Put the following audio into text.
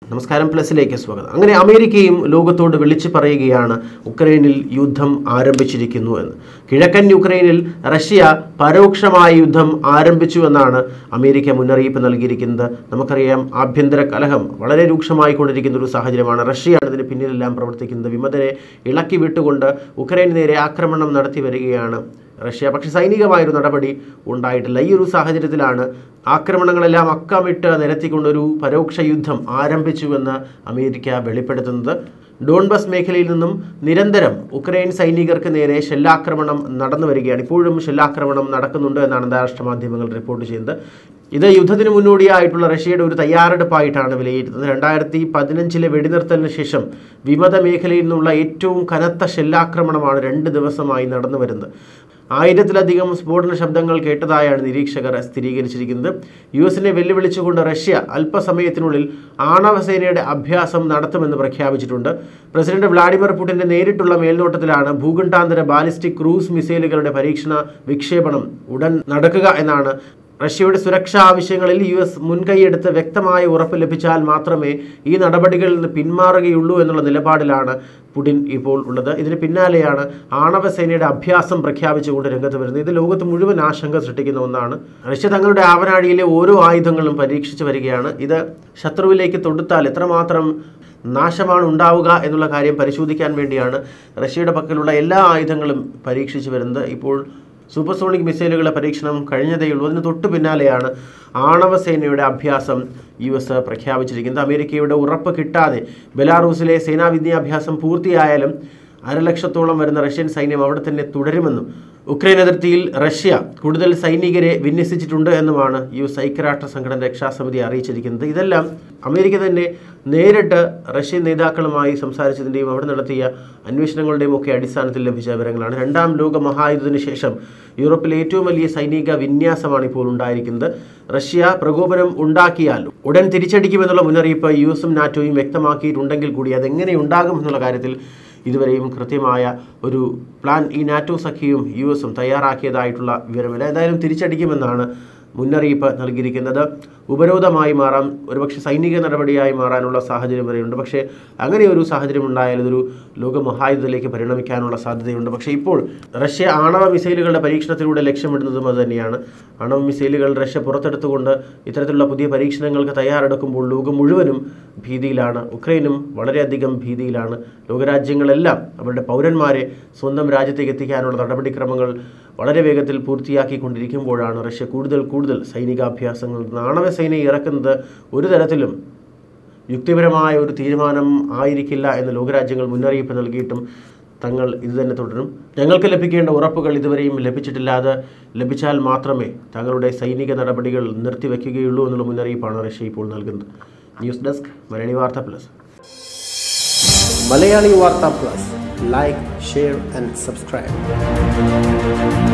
നമസ്കാരം പ്ലസിലേക്ക് സ്വാഗതം അങ്ങനെ അമേരിക്കയും ലോകത്തോട് വിളിച്ചു പറയുകയാണ് ഉക്രൈനിൽ യുദ്ധം ആരംഭിച്ചിരിക്കുന്നു എന്ന് കിഴക്കൻ യുക്രൈനിൽ റഷ്യ പരോക്ഷമായ യുദ്ധം ആരംഭിച്ചു എന്നാണ് അമേരിക്ക മുന്നറിയിപ്പ് നൽകിയിരിക്കുന്നത് നമുക്കറിയാം ആഭ്യന്തര കലഹം വളരെ രൂക്ഷമായിക്കൊണ്ടിരിക്കുന്ന ഒരു സാഹചര്യമാണ് റഷ്യയാണ് ഇതിന് പിന്നിലെല്ലാം പ്രവർത്തിക്കുന്നത് വിമതരെ ഇളക്കി വിട്ടുകൊണ്ട് ഉക്രൈന് നേരെ ആക്രമണം നടത്തി വരികയാണ് റഷ്യ പക്ഷേ സൈനികമായൊരു നടപടി ഉണ്ടായിട്ടില്ല ഈ ഒരു സാഹചര്യത്തിലാണ് ആക്രമണങ്ങളെല്ലാം അക്കമിട്ട് നിരത്തിക്കൊണ്ടൊരു പരോക്ഷ യുദ്ധം ആരംഭിച്ചുവെന്ന് അമേരിക്ക വെളിപ്പെടുത്തുന്നത് ഡോൺബസ് മേഖലയിൽ നിന്നും നിരന്തരം ഉക്രൈൻ സൈനികർക്ക് നേരെ ഷെല്ലാക്രമണം നടന്നു വരികയാണ് ഇപ്പോഴും ഷെല്ലാക്രമണം നടക്കുന്നുണ്ട് എന്നാണ് അന്താരാഷ്ട്ര മാധ്യമങ്ങൾ റിപ്പോർട്ട് ചെയ്യുന്നത് ഇത് യുദ്ധത്തിന് മുന്നോടിയായിട്ടുള്ള റഷ്യയുടെ ഒരു തയ്യാറെടുപ്പായിട്ടാണ് വിലയിരുത്തുന്നത് രണ്ടായിരത്തി പതിനഞ്ചിലെ വെടിനിർത്തലിന് ശേഷം വിമത മേഖലയിൽ നിന്നുള്ള ഏറ്റവും കനത്ത ഷെല്ലാക്രമണമാണ് രണ്ട് ദിവസമായി നടന്നു വരുന്നത് ആയിരത്തിലധികം സ്ഫോടന ശബ്ദങ്ങൾ കേട്ടതായാണ് നിരീക്ഷകർ സ്ഥിരീകരിച്ചിരിക്കുന്നത് യു എസിനെ വെല്ലുവിളിച്ചുകൊണ്ട് റഷ്യ അല്പസമയത്തിനുള്ളിൽ ആണവസേനയുടെ അഭ്യാസം നടത്തുമെന്ന് പ്രഖ്യാപിച്ചിട്ടുണ്ട് പ്രസിഡന്റ് വ്ളാഡിമിർ പുടിന്റെ നേരിട്ടുള്ള മേൽനോട്ടത്തിലാണ് ഭൂഖണ്ഡാന്തര ബാലിസ്റ്റിക് ക്രൂസ് മിസൈലുകളുടെ പരീക്ഷണ വിക്ഷേപണം ഉടൻ നടക്കുക എന്നാണ് റഷ്യയുടെ സുരക്ഷാ ആവശ്യങ്ങളിൽ യു എസ് മുൻകൈയെടുത്ത് വ്യക്തമായ ഉറപ്പ് ലഭിച്ചാൽ മാത്രമേ ഈ നടപടികളിൽ നിന്ന് പിന്മാറുകയുള്ളൂ എന്നുള്ള നിലപാടിലാണ് പുടിൻ ഇപ്പോൾ ഉള്ളത് ഇതിന് പിന്നാലെയാണ് ആണവസേനയുടെ അഭ്യാസം പ്രഖ്യാപിച്ചുകൊണ്ട് രംഗത്ത് വരുന്നത് ഇത് ലോകത്ത് മുഴുവൻ ആശങ്ക സൃഷ്ടിക്കുന്ന ഒന്നാണ് റഷ്യ തങ്ങളുടെ ആവനാഴിയിലെ ഓരോ ആയുധങ്ങളും പരീക്ഷിച്ചു വരികയാണ് ഇത് ശത്രുവിലേക്ക് തൊടുത്താൽ എത്രമാത്രം നാശമാണ് ഉണ്ടാവുക എന്നുള്ള കാര്യം പരിശോധിക്കാൻ വേണ്ടിയാണ് റഷ്യയുടെ പക്കലുള്ള എല്ലാ ആയുധങ്ങളും പരീക്ഷിച്ചു വരുന്നത് ഇപ്പോൾ സൂപ്പർസോണിക് മിസൈലുകളുടെ പരീക്ഷണം കഴിഞ്ഞതേയുള്ളൂ അതിന് തൊട്ടു പിന്നാലെയാണ് ആണവസേനയുടെ അഭ്യാസം യു എസ് പ്രഖ്യാപിച്ചിരിക്കുന്നത് അമേരിക്കയുടെ ഉറപ്പ് കിട്ടാതെ ബെലാറൂസിലെ സേനാ വിദ്യാഭ്യാസം പൂർത്തിയായാലും അരലക്ഷത്തോളം വരുന്ന റഷ്യൻ സൈന്യം അവിടെ തന്നെ തുടരുമെന്നും ഉക്രൈൻ അതിർത്തിയിൽ റഷ്യ കൂടുതൽ സൈനികരെ വിന്യസിച്ചിട്ടുണ്ട് എന്നുമാണ് യു എസ് ഐക്യരാഷ്ട്ര സംഘടന രക്ഷാസമിതി അറിയിച്ചിരിക്കുന്നത് ഇതെല്ലാം അമേരിക്ക തന്നെ നേരിട്ട് റഷ്യൻ നേതാക്കളുമായി സംസാരിച്ചതിൻ്റെയും അവിടെ നടത്തിയ അന്വേഷണങ്ങളുടെയും ഒക്കെ അടിസ്ഥാനത്തിൽ ലഭിച്ച വിവരങ്ങളാണ് രണ്ടാം ലോക മഹായുദ്ധത്തിന് ശേഷം യൂറോപ്പിലെ ഏറ്റവും വലിയ സൈനിക വിന്യാസമാണ് ഇപ്പോൾ ഉണ്ടായിരിക്കുന്നത് റഷ്യ പ്രകോപനം ഉണ്ടാക്കിയാൽ ഉടൻ തിരിച്ചടിക്കുമെന്നുള്ള മുന്നറിയിപ്പ് യു എസും നാറ്റോയും വ്യക്തമാക്കിയിട്ടുണ്ടെങ്കിൽ കൂടി അതെങ്ങനെ ഉണ്ടാകും എന്നുള്ള കാര്യത്തിൽ ഇതുവരെയും കൃത്യമായ ഒരു പ്ലാൻ ഈ നാറ്റോ സഖ്യവും യു എസും തയ്യാറാക്കിയതായിട്ടുള്ള വിവരമില്ല എന്തായാലും തിരിച്ചടിക്കുമെന്നാണ് മുന്നറിയിപ്പ് നൽകിയിരിക്കുന്നത് ഉപരോധമായി മാറാം ഒരുപക്ഷെ സൈനിക നടപടിയായി മാറാനുള്ള സാഹചര്യം വരെയുണ്ട് പക്ഷേ അങ്ങനെ ഒരു സാഹചര്യം ഉണ്ടായാൽ ഇതൊരു ലോകമഹായുദ്ധത്തിലേക്ക് പരിണമിക്കാനുള്ള സാധ്യതയുണ്ട് പക്ഷേ ഇപ്പോൾ റഷ്യ ആണവ മിസൈലുകളുടെ പരീക്ഷണത്തിലൂടെ ലക്ഷ്യമിടുന്നതും അത് തന്നെയാണ് ആണവ മിസൈലുകൾ റഷ്യ പുറത്തെടുത്തുകൊണ്ട് ഇത്തരത്തിലുള്ള പുതിയ പരീക്ഷണങ്ങൾക്ക് തയ്യാറെടുക്കുമ്പോൾ ലോകം മുഴുവനും ഭീതിയിലാണ് ഉക്രൈനും വളരെയധികം ഭീതിയിലാണ് ലോകരാജ്യങ്ങളെല്ലാം അവരുടെ പൗരന്മാരെ സ്വന്തം രാജ്യത്തേക്ക് എത്തിക്കാനുള്ള നടപടിക്രമങ്ങൾ വളരെ വേഗത്തിൽ പൂർത്തിയാക്കിക്കൊണ്ടിരിക്കുമ്പോഴാണ് റഷ്യ കൂടുതൽ കൂടുതൽ സൈനികാഭ്യാസങ്ങൾ ആണവസേനയെ ഇറക്കുന്നത് ഒരു തരത്തിലും യുക്തിപരമായ ഒരു തീരുമാനം ആയിരിക്കില്ല എന്ന് ലോകരാജ്യങ്ങൾ മുന്നറിയിപ്പ് നൽകിയിട്ടും തങ്ങൾ ഇത് തന്നെ തുടരും ഞങ്ങൾക്ക് ലഭിക്കേണ്ട ഉറപ്പുകൾ ഇതുവരെയും ലഭിച്ചിട്ടില്ല അത് ലഭിച്ചാൽ മാത്രമേ തങ്ങളുടെ സൈനിക നടപടികൾ നിർത്തിവെക്കുകയുള്ളൂ എന്നുള്ള മുന്നറിയിപ്പാണ് റഷ്യ ഇപ്പോൾ നൽകുന്നത് news desk Malayali Vartha plus Malayali Vartha plus like share and subscribe